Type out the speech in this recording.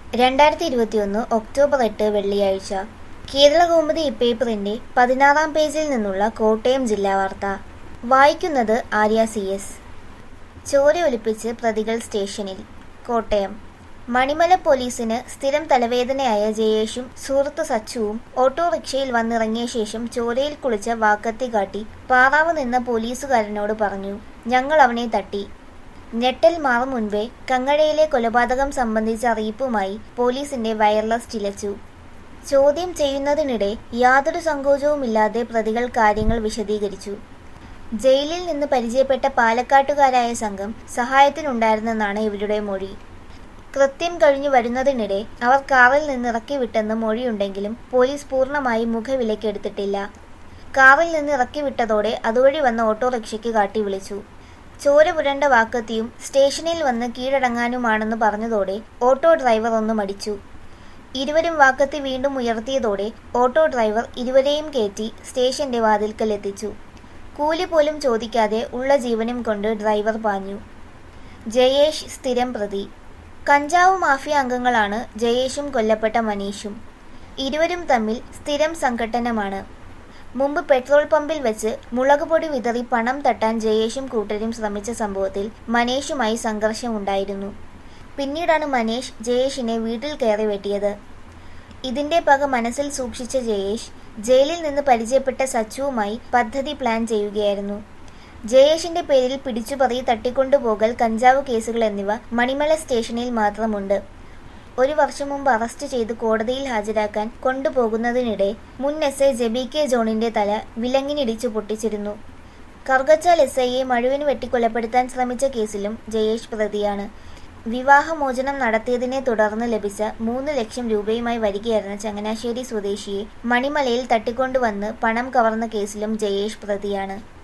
രണ്ടായിരത്തി ഇരുപത്തിയൊന്ന് ഒക്ടോബർ എട്ട് വെള്ളിയാഴ്ച കേരളകൗമുദി ഇപ്പേപ്പറിന്റെ പതിനാറാം പേജിൽ നിന്നുള്ള കോട്ടയം ജില്ലാ വാർത്ത വായിക്കുന്നത് ആര്യ സി എസ് ചോര ഒലിപ്പിച്ച് പ്രതികൾ സ്റ്റേഷനിൽ കോട്ടയം മണിമല പോലീസിന് സ്ഥിരം തലവേദനയായ ജയേഷും സുഹൃത്ത് സച്ചുവും ഓട്ടോറിക്ഷയിൽ വന്നിറങ്ങിയ ശേഷം ചോരയിൽ കുളിച്ച വാക്കത്തി കാട്ടി പാറാവ് നിന്ന പോലീസുകാരനോട് പറഞ്ഞു ഞങ്ങൾ അവനെ തട്ടി ഞെട്ടൽ മാറും മുൻപേ കങ്ങഴയിലെ കൊലപാതകം സംബന്ധിച്ച അറിയിപ്പുമായി പോലീസിന്റെ വയർലെസ് ചിലച്ചു ചോദ്യം ചെയ്യുന്നതിനിടെ യാതൊരു സങ്കോചവുമില്ലാതെ പ്രതികൾ കാര്യങ്ങൾ വിശദീകരിച്ചു ജയിലിൽ നിന്ന് പരിചയപ്പെട്ട പാലക്കാട്ടുകാരായ സംഘം സഹായത്തിനുണ്ടായിരുന്നെന്നാണ് ഇവരുടെ മൊഴി കൃത്യം കഴിഞ്ഞു വരുന്നതിനിടെ അവർ കാറിൽ നിന്ന് ഇറക്കി വിട്ടെന്ന് മൊഴിയുണ്ടെങ്കിലും പോലീസ് പൂർണ്ണമായി മുഖവിലക്കെടുത്തിട്ടില്ല കാറിൽ നിന്ന് ഇറക്കി വിട്ടതോടെ അതുവഴി വന്ന ഓട്ടോറിക്ഷയ്ക്ക് കാട്ടി വിളിച്ചു ചോര പുരണ്ട വാക്കത്തിയും സ്റ്റേഷനിൽ വന്ന് കീഴടങ്ങാനുമാണെന്ന് പറഞ്ഞതോടെ ഓട്ടോ ഡ്രൈവർ ഒന്ന് മടിച്ചു ഇരുവരും വാക്കത്തി വീണ്ടും ഉയർത്തിയതോടെ ഓട്ടോ ഡ്രൈവർ ഇരുവരെയും കയറ്റി സ്റ്റേഷന്റെ വാതിൽക്കൽ എത്തിച്ചു കൂലി പോലും ചോദിക്കാതെ ഉള്ള ജീവനും കൊണ്ട് ഡ്രൈവർ പാഞ്ഞു ജയേഷ് സ്ഥിരം പ്രതി കഞ്ചാവ് മാഫിയ അംഗങ്ങളാണ് ജയേഷും കൊല്ലപ്പെട്ട മനീഷും ഇരുവരും തമ്മിൽ സ്ഥിരം സംഘട്ടനമാണ് മുമ്പ് പെട്രോൾ പമ്പിൽ വെച്ച് മുളകുപൊടി വിതറി പണം തട്ടാൻ ജയേഷും കൂട്ടരും ശ്രമിച്ച സംഭവത്തിൽ മനേഷുമായി സംഘർഷമുണ്ടായിരുന്നു പിന്നീടാണ് മനേഷ് ജയേഷിനെ വീട്ടിൽ കയറി വെട്ടിയത് ഇതിന്റെ പക മനസ്സിൽ സൂക്ഷിച്ച ജയേഷ് ജയിലിൽ നിന്ന് പരിചയപ്പെട്ട സച്ചുവുമായി പദ്ധതി പ്ലാൻ ചെയ്യുകയായിരുന്നു ജയേഷിന്റെ പേരിൽ പിടിച്ചുപറി തട്ടിക്കൊണ്ടുപോകൽ കഞ്ചാവ് കേസുകൾ എന്നിവ മണിമല സ്റ്റേഷനിൽ മാത്രമുണ്ട് ഒരു വർഷം മുമ്പ് അറസ്റ്റ് ചെയ്ത് കോടതിയിൽ ഹാജരാക്കാൻ കൊണ്ടുപോകുന്നതിനിടെ മുൻ എസ് ഐ ജെബി കെ ജോണിന്റെ തല വിലങ്ങിനിടിച്ചു പൊട്ടിച്ചിരുന്നു കർഗച്ചാൽ എസ് ഐയെ മഴുവിന് വെട്ടിക്കൊലപ്പെടുത്താൻ ശ്രമിച്ച കേസിലും ജയേഷ് പ്രതിയാണ് വിവാഹമോചനം നടത്തിയതിനെ തുടർന്ന് ലഭിച്ച മൂന്ന് ലക്ഷം രൂപയുമായി വരികയായിരുന്ന ചങ്ങനാശ്ശേരി സ്വദേശിയെ മണിമലയിൽ തട്ടിക്കൊണ്ടുവന്ന് പണം കവർന്ന കേസിലും ജയേഷ് പ്രതിയാണ്